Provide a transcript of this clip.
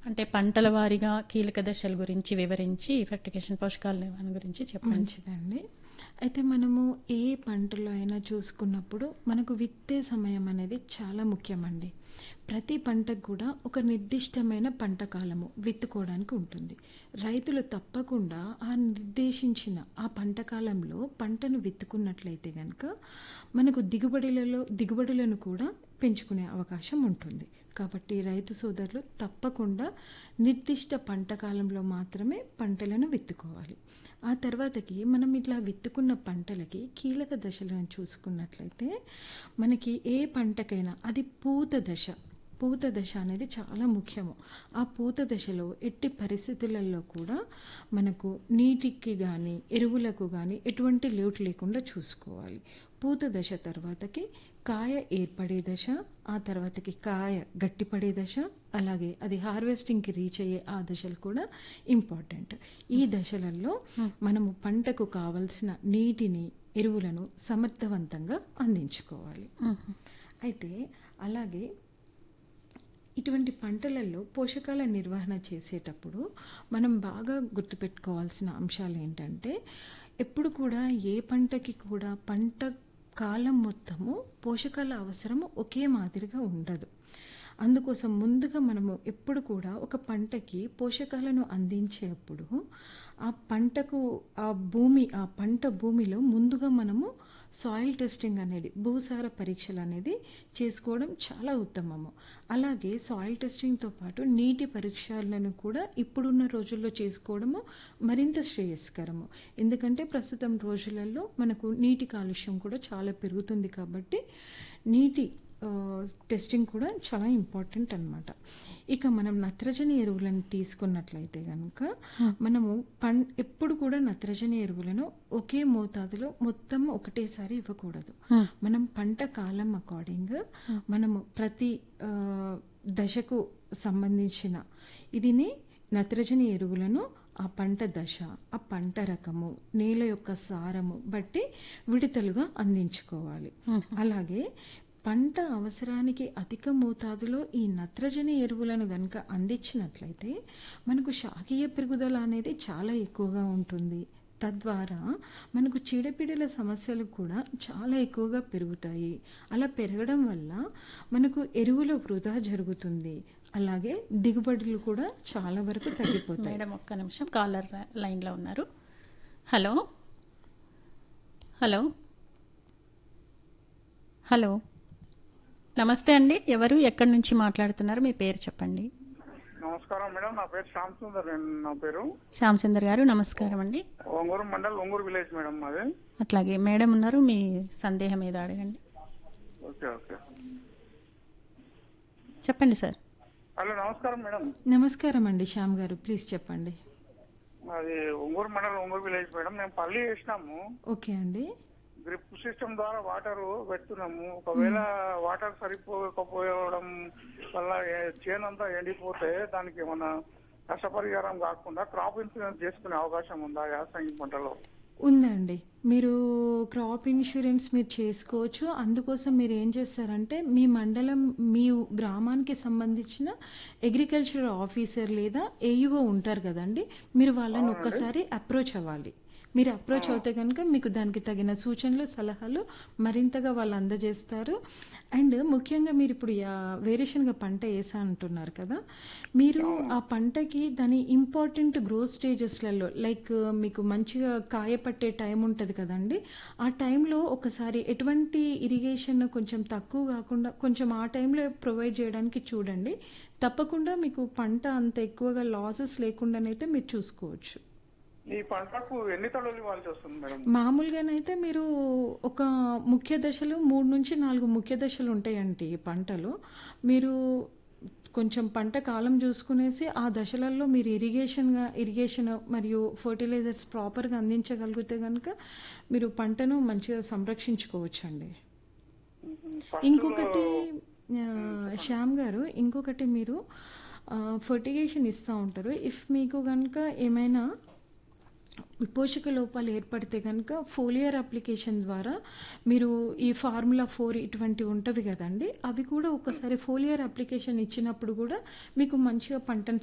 అంటే పంటల వారీగా కీలక దశల గురించి వివరించి ఫెర్టిగేషన్ పోషకాల నిర్వహణ గురించి చెప్పండి మంచిదండి అయితే మనము ఏ పంటలో అయినా చూసుకున్నప్పుడు మనకు విత్తే సమయం అనేది చాలా ముఖ్యమండి ప్రతి పంటకు కూడా ఒక నిర్దిష్టమైన పంట కాలము విత్తుకోవడానికి ఉంటుంది రైతులు తప్పకుండా ఆ నిర్దేశించిన ఆ పంట కాలంలో పంటను విత్తుకున్నట్లయితే కనుక మనకు దిగుబడులలో దిగుబడులను కూడా పెంచుకునే అవకాశం ఉంటుంది కాబట్టి రైతు సోదరులు తప్పకుండా నిర్దిష్ట పంట కాలంలో మాత్రమే పంటలను విత్తుకోవాలి ఆ తర్వాతకి మనం ఇట్లా విత్తుకున్న పంటలకి కీలక దశలను చూసుకున్నట్లయితే మనకి ఏ పంటకైనా అది పూత దశ పూత దశ అనేది చాలా ముఖ్యము ఆ పూత దశలో ఎట్టి పరిస్థితులలో కూడా మనకు నీటికి కానీ ఎరువులకు కానీ ఎటువంటి లోటు లేకుండా చూసుకోవాలి పూత దశ తర్వాతకి కాయ ఏర్పడే దశ ఆ తర్వాతకి కాయ గట్టిపడే దశ అలాగే అది హార్వెస్టింగ్కి రీచ్ అయ్యే ఆ దశలు కూడా ఇంపార్టెంట్ ఈ దశలలో మనము పంటకు కావలసిన నీటిని ఎరువులను సమర్థవంతంగా అందించుకోవాలి అయితే అలాగే ఇటువంటి పంటలలో పోషకాల నిర్వహణ చేసేటప్పుడు మనం బాగా గుర్తుపెట్టుకోవాల్సిన అంశాలు ఏంటంటే ఎప్పుడు కూడా ఏ పంటకి కూడా పంట కాలం మొత్తము పోషకాల అవసరము ఒకే మాదిరిగా ఉండదు అందుకోసం ముందుగా మనము ఎప్పుడు కూడా ఒక పంటకి పోషకాలను అందించేప్పుడు ఆ పంటకు ఆ భూమి ఆ పంట భూమిలో ముందుగా మనము సాయిల్ టెస్టింగ్ అనేది భూసార పరీక్షలు అనేది చేసుకోవడం చాలా ఉత్తమము అలాగే సాయిల్ టెస్టింగ్తో పాటు నీటి పరీక్షలను కూడా ఇప్పుడున్న రోజుల్లో చేసుకోవడము మరింత శ్రేయస్కరము ఎందుకంటే ప్రస్తుతం రోజులలో మనకు నీటి కాలుష్యం కూడా చాలా పెరుగుతుంది కాబట్టి నీటి టెస్టింగ్ కూడా చాలా ఇంపార్టెంట్ అనమాట ఇక మనం నత్రజని ఎరువులను తీసుకున్నట్లయితే కనుక మనము పం ఎప్పుడు కూడా నత్రజని ఎరువులను ఒకే మోతాదులో మొత్తం ఒకటేసారి ఇవ్వకూడదు మనం పంట కాలం అకార్డింగ్ మనము ప్రతి దశకు సంబంధించిన ఇదిని నత్రజని ఎరువులను ఆ పంట దశ ఆ పంట రకము నేల యొక్క సారము బట్టి విడతలుగా అందించుకోవాలి అలాగే పంట అవసరానికి అధిక మోతాదులో ఈ నత్రజని ఎరువులను గనుక అందించినట్లయితే మనకు శాఖీయ పెరుగుదల అనేది చాలా ఎక్కువగా ఉంటుంది తద్వారా మనకు చీడపీడల సమస్యలు కూడా చాలా ఎక్కువగా పెరుగుతాయి అలా పెరగడం వల్ల మనకు ఎరువుల వృధా జరుగుతుంది అలాగే దిగుబడులు కూడా చాలా వరకు తగ్గిపోతాయి మేడం ఒక్క నిమిషం కాలర్ లైన్లో ఉన్నారు హలో హలో హలో నమస్తే అండి ఎవరు ఎక్కడి నుంచి మాట్లాడుతున్నారు మీ పేరు చెప్పండి నమస్కారం మేడం నా పేరు శ్యామ్ సుందర్ అండి నా పేరు శ్యామ్ సుందర్ గారు నమస్కారం అండి ఒంగూరు మండల్ ఒంగూరు విలేజ్ మేడం మాది అట్లాగే మేడం ఉన్నారు మీ సందేహం ఏదో అడగండి ఓకే ఓకే చెప్పండి సార్ హలో నమస్కారం మేడం నమస్కారం అండి శ్యామ్ గారు ప్లీజ్ చెప్పండి అది ఒంగూరు మండల్ ఒంగూరు విలేజ్ మేడం మేము పల్లి వేసినాము ఓకే అండి డ్రిప్ సిస్టమ్ ద్వారా వాటర్ పెడుతున్నాము ఒకవేళ వాటర్ సరిపోకపోవడం వల్ల ఏ- చేను అంతా ఎండిపోతే దానికి ఏమన్నా నష్టపరిహారం కాకుండా క్రాప్ ఇన్సూరెన్స్ చేసుకునే అవకాశం ఉందా యాసంగి పంటలో ఉందండి మీరు క్రాప్ ఇన్సూరెన్స్ మీరు చేసుకోవచ్చు అందుకోసం మీరు ఏం చేస్తారంటే మీ మండలం మీ గ్రామానికి సంబంధించిన అగ్రికల్చర్ ఆఫీసర్ లేదా ఏయుఓ ఉంటారు కదండి మీరు వాళ్ళని ఒక్కసారి అప్రోచ్ అవ్వాలి మీరు అప్రోచ్ అవుతే కనుక మీకు దానికి తగిన సూచనలు సలహాలు మరింతగా వాళ్ళు అందజేస్తారు అండ్ ముఖ్యంగా మీరు ఇప్పుడు యా- వేరుశనగ పంట వేసా అంటున్నారు కదా మీరు ఆ పంటకి దాని ఇంపార్టెంట్ గ్రోత్ స్టేజెస్లలో లైక్ మీకు మంచిగా కాయ పట్టే టైం ఉంటుంది కదండి ఆ టైంలో ఒకసారి ఎటువంటి ఇరిగేషన్ కొంచెం తక్కువ కాకుండా కొంచెం ఆ టైంలో ప్రొవైడ్ చేయడానికి చూడండి తప్పకుండా మీకు పంట అంత ఎక్కువగా లాసెస్ లేకుండానైతే మీరు చూసుకోవచ్చు ఈ పంటకు ఎన్ని తడులు ఇవ్వాల్సి వస్తుంది మేడం మామూలుగానైతే మీరు ఒక ముఖ్య దశలు మూడు నుంచి నాలుగు ముఖ్య దశలు ఉంటాయండి ఈ పంటలో మీరు కొంచెం పంట కాలం చూసుకునేసి ఆ దశలలో మీరు ఇరిగేషన్గా ఇరిగేషన్ మరియు ఫర్టిలైజర్స్ ప్రాపర్గా అందించగలిగితే కనుక మీరు పంటను మంచిగా సంరక్షించుకోవచ్చండి ఫస్ట్ ఇంకొకటి ఆ, శ్యామ్ గారు ఇంకొకటి మీరు ఫర్టిగేషన్ ఇస్తూ ఉంటారు ఇఫ్ మీకు కనుక ఏమైనా పోషక లోపాలు ఏర్పడితే కనుక ఫోలియర్ అప్లికేషన్ ద్వారా మీరు ఈ ఫార్ములా ఫోర్ ఇటువంటివి ఉంటవి కదండి అవి కూడా ఒకసారి ఫోలియర్ అప్లికేషన్ ఇచ్చినప్పుడు కూడా మీకు మంచిగా పంటను